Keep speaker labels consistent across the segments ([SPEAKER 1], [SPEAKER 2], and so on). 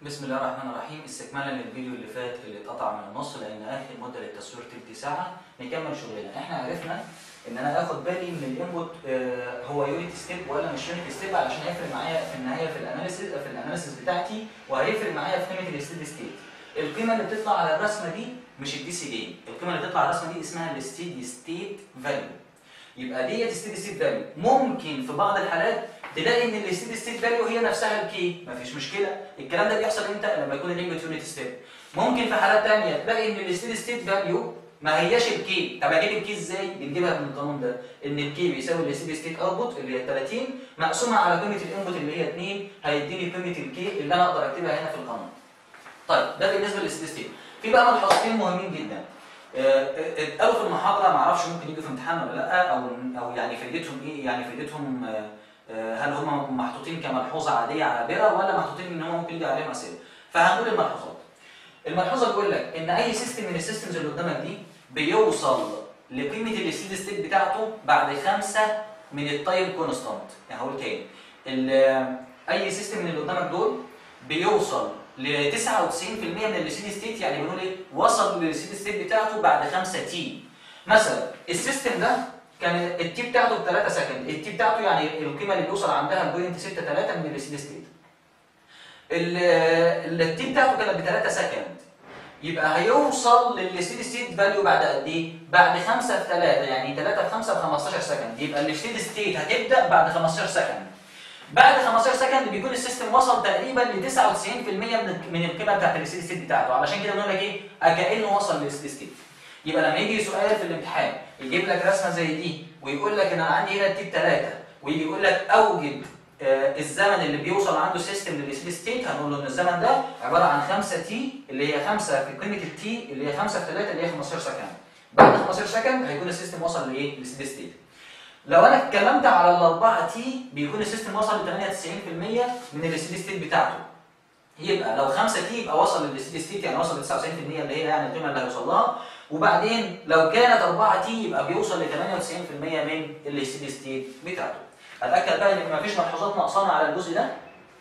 [SPEAKER 1] بسم الله الرحمن الرحيم استكمالا للفيديو اللي فات اللي اتقطع من النص لان اخر مده للتصوير تلت ساعه نكمل شغلنا احنا عرفنا ان انا اخد بالي من الانبوت آه، هو يونت ستيب ولا مش يونت ستيب علشان هيفرق معايا في النهايه في الاناليسيس في الاناليسيس بتاعتي وهيفرق معايا في قيمه الستيد ستيت القيمه اللي بتطلع على الرسمه دي مش الدي سي جيم القيمه اللي بتطلع على الرسمه دي اسمها الستيدي ستيت فاليو يبقى ديت ستيدي ستيت فاليو ممكن في بعض الحالات تلاقي ان الستيدي ستيت فاليو هي نفسها الكي مفيش مشكله الكلام ده بيحصل امتى لما يكون الانبوت يونت ستيب ممكن في حالات ثانيه تلاقي ان الستيدي ستيت فاليو ما هياش الكي طب اجيب الكي ازاي بنجيبها من القانون ده ان الكي بيساوي الستيدي ستيت اوتبوت اللي هي 30 مقسومه على قيمه الانبوت اللي هي 2 هيديني قيمه الكي اللي انا اقدر اكتبها هنا في القانون طيب ده بالنسبه للستيدي ستيت في بقى ملحوظتين مهمين جدا آه، اتقالوا في المحاضره ما اعرفش ممكن يجوا في امتحان ولا لا او او يعني فايدتهم ايه يعني فايدتهم آه، آه، هل هم محطوطين كملحوظه عاديه على بيرة ولا محطوطين ان هم ممكن يجي عليهم اسئله فهنقول الملحوظات الملحوظه بتقول لك ان اي سيستم من السيستمز اللي قدامك دي بيوصل لقيمه الستيد ستيت بتاعته بعد خمسه من التايم كونستانت يعني هقول تاني ال- اي سيستم من اللي قدامك دول بيوصل ل 99% من الستيد ستيت يعني بنقول ايه وصل للستيد ستيت بتاعته بعد 5 تي مثلا السيستم ده كان التي بتاعته ب 3 سكند التي بتاعته يعني القيمه اللي بيوصل عندها بوينت 6 3 من الستيد ستيت التي بتاعته كانت ب 3 سكند يبقى هيوصل للستيد ستيت فاليو بعد قد ايه؟ بعد 5 في 3 يعني 3 في 5 ب 15 سكند يبقى الستيد ستيت هتبدا بعد 15 سكند بعد 15 سكند بيكون السيستم وصل تقريبا ل 99% من من القيمه بتاعت الستيد ستيت بتاعته علشان كده بنقول لك ايه؟ كانه وصل للستيد ستيت يبقى لما يجي سؤال في الامتحان يجيب لك رسمه زي دي ويقول لك ان انا عندي هنا التيب 3 ويجي يقول لك اوجد آه، الزمن اللي بيوصل عنده سيستم للستيد ستيت هنقول له ان الزمن ده عباره عن 5 تي اللي هي 5 في قيمه التي اللي هي 5 في 3 اللي هي 15 سكند بعد 15 سكند هيكون السيستم وصل لايه؟ للستيد ستيت لو انا اتكلمت على الاربعه تي بيكون السيستم وصل ل 98% من الستيد ستيت بتاعته يبقى لو 5 تي يبقى وصل للستيد ستيت يعني وصل ل 99% اللي هي يعني القيمه اللي هيوصل لها وبعدين لو كانت 4 تي يبقى بيوصل ل 98% من الستيد ستيت بتاعته اتاكد بقى ان مفيش ملحوظات ناقصانه على الجزء ده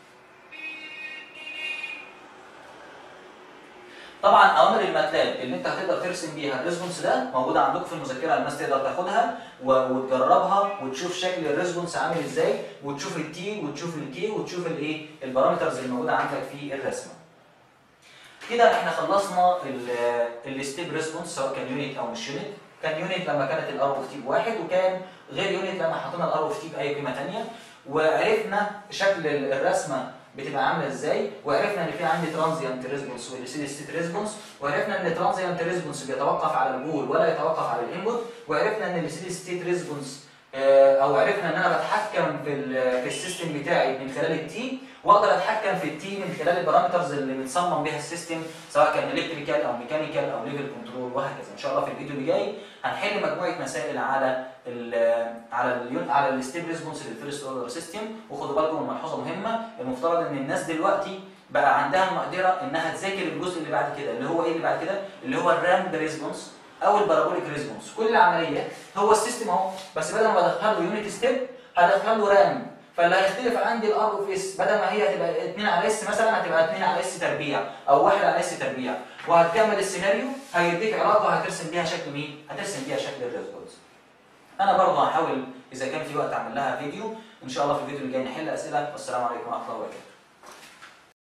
[SPEAKER 1] طبعا اوامر الماتلاب اللي انت هتقدر ترسم بيها الريسبونس ده موجوده عندكم في المذكره الناس تقدر تاخدها و- وتجربها وتشوف شكل الريسبونس عامل ازاي وتشوف التي وتشوف الكي وتشوف الايه البارامترز اللي موجوده عندك في الرسمه كده احنا خلصنا الستيب ريسبونس سواء كان يونت او مش يونت كان يونت لما كانت الار اوف تي بواحد وكان غير يونت لما حطينا الار اوف تي باي قيمه ثانيه وعرفنا شكل ال- الرسمه بتبقى عامله ازاي وعرفنا ان في عندي ترانزيانت ريسبونس والستيد ستيت ريسبونس وعرفنا ان الترانزيانت ريسبونس بيتوقف على الجول ولا يتوقف على الانبوت وعرفنا ان الستيد ستيت ريسبونس او عرفنا ان انا بتحكم في ال- في السيستم بتاعي من خلال التي واقدر اتحكم في التي من خلال البارامترز اللي متصمم بيها السيستم سواء كان الكتريكال او ميكانيكال او ليفل كنترول وهكذا ان شاء الله في الفيديو اللي جاي هنحل مجموعه مسائل على ال على اليون على الستيب ريسبونس للفيرست اوردر سيستم وخدوا بالكم من ملحوظه مهمه المفترض ان الناس دلوقتي بقى عندها المقدره انها تذاكر الجزء اللي بعد كده اللي هو ايه اللي بعد كده اللي هو الرامب ريسبونس او البارابوليك ريسبونس كل العمليه هو السيستم اهو بس بدل ما ادخل له يونت ستيب هدخل له رام فاللي هيختلف عندي الار اوف اس بدل ما هي هتبقى 2 على اس مثلا هتبقى 2 على اس تربيع او 1 على اس تربيع وهتكمل السيناريو هيديك علاقه هترسم بيها شكل مين؟ هترسم بيها شكل الريسبونس. انا برضه هحاول اذا كان في وقت اعمل لها فيديو ان شاء الله في الفيديو اللي جاي نحل اسئله والسلام عليكم ورحمه الله وبركاته.